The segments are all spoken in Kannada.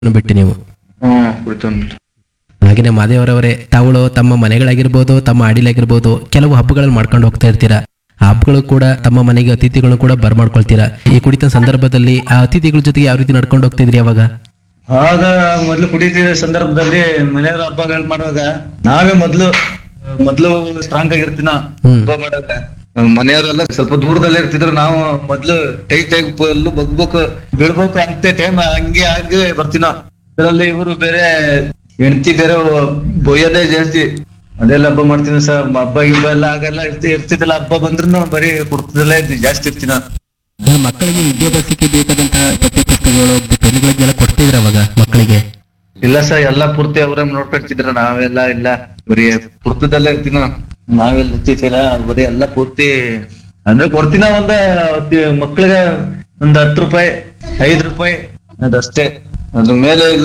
ಬಿಟ್ಟು ನೀವು ಹ್ಮ್ ಕುಡಿತವನ್ ಹಾಗೆಯೇ ಮಾದೇವರವರೇ ತಾವುಗಳು ತಮ್ಮ ಮನೆಗಳಾಗಿರ್ಬೋದು ತಮ್ಮ ಅಡಿಲಾಗಿರ್ಬೋದು ಕೆಲವು ಹಬ್ಬಗಳನ್ನು ಮಾಡ್ಕೊಂಡು ಹೋಗ್ತಾ ಇರ್ತೀರಾ ಆ ಹಬ್ಬಗಳು ಕೂಡ ತಮ್ಮ ಮನೆಗೆ ಅತಿಥಿಗಳನ್ನು ಕೂಡ ಬರ್ಮಾಡ್ಕೊಳ್ತೀರಾ ಈ ಕುಡಿತ ಸಂದರ್ಭದಲ್ಲಿ ಆ ಅತಿಥಿಗಳ ಜೊತೆಗೆ ಯಾವ ರೀತಿ ನಡ್ಕೊಂಡು ಹೋಗ್ತಿದ್ರಿ ಅವಾಗ ಆಗ ಮೊದ್ಲು ಕುಡಿತಿದ್ದ ಸಂದರ್ಭದಲ್ಲಿ ಮನೆಯವ್ರ ಹಬ್ಬಗಳು ಮಾಡುವಾಗ ನಾವೇ ಮೊದ್ಲು ಮೊದ್ಲು ಸ್ಟ್ರಾಂಗ್ ಆಗಿರ್ತೀನ ಹ್ಮ್. ಹಬ್ಬ ಮಾಡುವಾಗ ಮನೆಯವರೆಲ್ಲ ಸ್ವಲ್ಪ ದೂರದಲ್ಲೇ ಇರ್ತಿದ್ರು ನಾವು ಮೊದ್ಲು ಟೈ ಟೈ ಎಲ್ಲೂ ಬಗ್ಬೇಕು ಬೀಳ್ಬೇಕು ಅಂತ ಟೈಮ್ ಹಂಗೆ ಹಂಗೆ ಬರ್ತೀನ ಇದರಲ್ಲಿ ಇವರು ಬೇರೆ ಹೆಂಡತಿ ಬೇರೆ ಬೊಯ್ಯೋದೇ ಜಾಸ್ತಿ ಅದೆಲ್ಲ ಹಬ್ಬ ಮಾಡ್ತೀನಿ ಸರ್ ಹಬ್ಬ ಗಿಬ್ಬ ಎಲ್ಲ ಆಗೆಲ್ಲ ಇರ್ತಿ ಇರ್ತಿದ್ದಲ್ಲ ಹಬ್ಬ ಬಂದ್ರು ಬರೀ ಕುಡ್ತದಲ್ಲೇ ಜಾಸ್ತಿ ಇರ್ತೀನ ಆ ಮಕ್ಕಳಿಗೆ ವಿದ್ಯಾಭ್ಯಾಸಕ್ಕೆ ಬೇಕಾದಂತಹ ಪಠ್ಯ ಪುಸ್ತಕಗಳು ಪೆನ್ನುಗಳನ್ನೆಲ್ಲ ಕೊಡ್ತಿದ್ರ ಅವಾಗ ಮಕ್ಕಳಿಗೆ ಇಲ್ಲ ಸರ್ ಎಲ್ಲಾ ಪೂರ್ತಿ ಅವ್ರೇ ನೋಡ್ಕೊಳ್ತಿದ್ರ ನಾವೆಲ್ಲ ಇಲ್ಲ ಬರೀ ಪುರ್ತದಲ್ಲೇ ಇರ್ತೀನ ನಾವೆಲ್ಲ ಇರ್ತಿದ್ದಿಲ್ಲ ಬರೀ ಎಲ್ಲಾ ಪೂರ್ತಿ ಅಂದ್ರೆ ಕೊಡ್ತೀನ ಒಂದ ತಿ- ಮಕ್ಳಿಗೆ ಒಂದ್ ಹತ್ತು ರೂಪಾಯಿ ಐದ್ ರೂಪಾಯಿ ಅದಷ್ಟೇ ಅದ್ರ ಮೇಲೆ ಇಲ್ಲ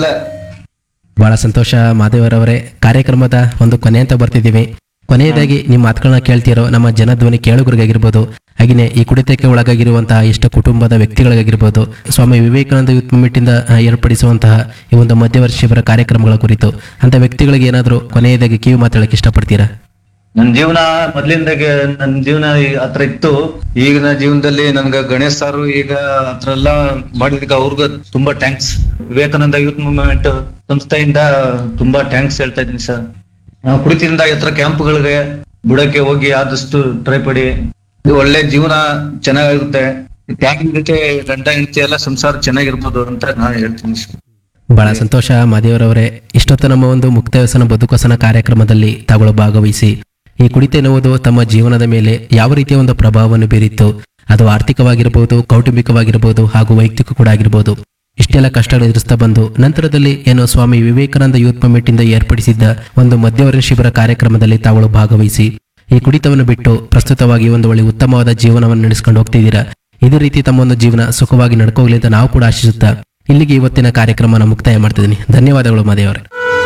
ಬಹಳ ಸಂತೋಷ ಮಾದೇವರವರೇ ಕಾರ್ಯಕ್ರಮದ ಒಂದು ಕೊನೆ ಅಂತ ಬರ್ತಿದ್ದೀವಿ ಕೊನೆಯದಾಗಿ ನಿಮ್ಮ ಮಾತುಗಳನ್ನ ಕೇಳ್ತಿರೋ ನಮ್ಮ ಜನಧ್ವನಿ ಕೇಳುಗರಿಗಾಗಿರ್ಬೋದು ಹಾಗೆಯೇ ಈ ಕುಡಿತಕ್ಕೆ ಒಳಗಾಗಿರುವಂತಹ ಎಷ್ಟು ಕುಟುಂಬದ ವ್ಯಕ್ತಿಗಳಿಗಾಗಿರ್ಬೋದು ಸ್ವಾಮಿ ವಿವೇಕಾನಂದ ಯೂತ್ ಮೂವ್ಮೆಂಟ್ ಇಂದ ಆ, ಏರ್ಪಡಿಸುವಂತಹ ಈ ಒಂದು ಮಧ್ಯವರ್ಷ ಶಿಬಿರ ಕಾರ್ಯಕ್ರಮಗಳ ಕುರಿತು ಅಂತ ವ್ಯಕ್ತಿಗಳಿಗೆ ಏನಾದರೂ ಕೊನೆಯದಾಗಿ ಕಿವಿ ಮಾತಾಡಕ್ಕೆ ಇಷ್ಟಪಡ್ತೀರಾ ನನ್ ಜೀವನ ಮೊದ್ಲಿಂದಾಗೆ ನನ್ ಜೀವನ ಈ- ಆತರ ಇತ್ತು ಈಗಿನ ಜೀವನದಲ್ಲಿ ನನ್ಗ ಗಣೇಶ್ ಸಾರು ಈಗ ಆತರ ಎಲ್ಲ ಮಾಡಿದಕ್ಕೆ ಅವ್ರಿಗ ತುಂಬಾ ಥ್ಯಾಂಕ್ಸ್ ವಿವೇಕಾನಂದ ಯೂತ್ ಮೂವ್ಮೆಂಟ್ ಸಂಸ್ಥೆಯಿಂದ ತುಂಬಾ ಥ್ಯಾಂಕ್ಸ್ ಹೇಳ್ತಾ ಇದ್ದೀನಿ ಸರ್ ನಾವು ಕುಡಿತಿಂದ ಎತ್ತರ ಕ್ಯಾಂಪ್ಗಳಿಗೆ ಬುಡಕ್ಕೆ ಹೋಗಿ ಆದಷ್ಟು ಟ್ರೈ ಪಡಿ ಇದು ಒಳ್ಳೆ ಜೀವನ ಚೆನ್ನಾಗಿರುತ್ತೆ ತ್ಯಾಗಿನ ಜೊತೆ ಗಂಡ ಹೆಂಡತಿ ಎಲ್ಲ ಸಂಸಾರ ಚೆನ್ನಾಗಿರ್ಬೋದು ಅಂತ ನಾನು ಹೇಳ್ತೀನಿ ಸರ್ ಬಹಳ ಸಂತೋಷ ಮಾದೇವರವರೇ ಇಷ್ಟೊತ್ತು ನಮ್ಮ ಒಂದು ಮುಕ್ತ ವ್ಯಸನ ಬದುಕಸನ ಕಾರ್ಯಕ್ರಮದಲ್ಲಿ ತಾಗಳು ಭಾಗವಹಿಸಿ ಈ ಕುಡಿತ ಎನ್ನುವುದು ತಮ್ಮ ಜೀವನದ ಮೇಲೆ ಯಾವ ರೀತಿಯ ಒಂದು ಪ್ರಭಾವವನ್ನು ಬೀರಿತ್ತು ಅದು ಆರ್ಥಿಕವಾಗಿರ್ಬೋದು ಕೌಟುಂಬಿಕವಾಗಿರ್ಬೋದು ಹಾಗೂ ವೈಯಕ್ತಿಕ ಕೂಡ ಆಗಿರ್ಬೋದು ಇಷ್ಟೆಲ್ಲ ಕಷ್ಟಗಳು ಎದುರಿಸ್ತಾ ಬಂದು ನಂತರದಲ್ಲಿ ಏನು ಸ್ವಾಮಿ ವಿವೇಕಾನಂದ ಯೂತ್ ಮೂವ್ಮೆಂಟ್ ಇಂದ ಏರ್ಪಡಿಸಿದ್ದ ಒಂದು ಮಧ್ಯವರ್ಣ ಶಿಬಿರ ಕಾರ್ಯಕ್ರಮದಲ್ಲಿ ತಾಗಳು ಭಾಗವಹಿಸಿ ಈ ಕುಡಿತವನ್ನು ಬಿಟ್ಟು ಪ್ರಸ್ತುತವಾಗಿ ಒಂದು ಒಳ್ಳೆ ಉತ್ತಮವಾದ ಜೀವನವನ್ನು ನಡೆಸ್ಕೊಂಡು ಹೋಗ್ತಿದ್ದೀರಾ ಇದೇ ರೀತಿ ತಮ್ಮ ಒಂದು ಜೀವನ ಸುಖವಾಗಿ ನಡ್ಕೋಗ್ಲಿ ಅಂತ ನಾವು ಕೂಡ ಆಶಿಸುತ್ತಾ ಇಲ್ಲಿಗೆ ಇವತ್ತಿನ ಕಾರ್ಯಕ್ರಮನ ಮುಕ್ತಾಯ ಮಾಡ್ತಿದ್ದೀನಿ ಧನ್ಯವಾದಗಳು ಮಾದೇವರೇ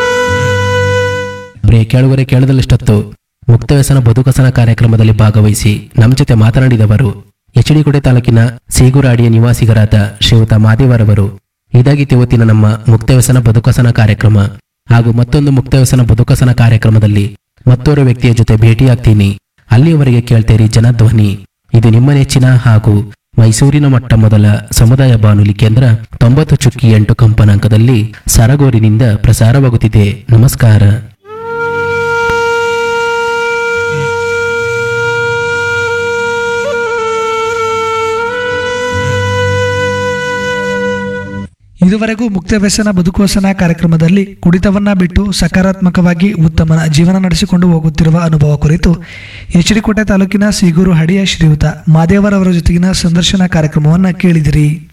ಪ್ರಿಯ ಕೇಳುವರೆ ಕೇಳದಲ್ಲಿಷ್ಟೊತ್ತು ಮುಕ್ತ ವ್ಯಸನ ಬದುಕಸನ ಕಾರ್ಯಕ್ರಮದಲ್ಲಿ ಭಾಗವಹಿಸಿ ನಮ್ಮ ಜೊತೆ ಮಾತನಾಡಿದವರು ಎಚ್ ಡಿ ಕೋಟೆ ತಾಲೂಕಿನ ಸೀಗುರಾಡಿಯ ನಿವಾಸಿಗರಾದ ಶ್ರೀಯುತ ಮಾದೇವರವರು ಇದಾಗಿತ್ತು ಇವತ್ತಿನ ನಮ್ಮ ಮುಕ್ತ ವ್ಯಸನ ಬದುಕಸನ ಕಾರ್ಯಕ್ರಮ ಹಾಗೂ ಮತ್ತೊಂದು ಮುಕ್ತ ವ್ಯಸನ ಬದುಕಸನ ಕಾರ್ಯಕ್ರಮದಲ್ಲಿ ಮತ್ತೋರ್ವ ವ್ಯಕ್ತಿಯ ಜೊತೆ ಭೇಟಿಯಾಗ್ತೀನಿ ಅಲ್ಲಿಯವರೆಗೆ ಕೇಳ್ತೇರಿ ಜನಧ್ವನಿ ಇದು ನಿಮ್ಮ ನೆಚ್ಚಿನ ಹಾಗೂ ಮೈಸೂರಿನ ಮಟ್ಟ ಮೊದಲ ಸಮುದಾಯ ಬಾನುಲಿ ಕೇಂದ್ರ ತೊಂಬತ್ತು ಚುಕ್ಕಿ ಎಂಟು ಕಂಪನಾಂಕದಲ್ಲಿ ಸರಗೂರಿನಿಂದ ಪ್ರಸಾರವಾಗುತ್ತಿದೆ ನಮಸ್ಕಾರ ಇದುವರೆಗೂ ಮುಕ್ತ ವ್ಯಸನ ಬದುಕುವಸನ ಕಾರ್ಯಕ್ರಮದಲ್ಲಿ ಕುಡಿತವನ್ನ ಬಿಟ್ಟು ಸಕಾರಾತ್ಮಕವಾಗಿ ಉತ್ತಮ ಜೀವನ ನಡೆಸಿಕೊಂಡು ಹೋಗುತ್ತಿರುವ ಅನುಭವ ಕುರಿತು ಎಚ್ ಡಿ ಕೋಟೆ ತಾಲೂಕಿನ ಸೀಗೂರು ಹಡಿಯ ಶ್ರೀಯುತ ಮಾದೇವರವರ ಜೊತೆಗಿನ ಸಂದರ್ಶನ ಕಾರ್ಯಕ್ರಮವನ್ನು ಕೇಳಿದಿರಿ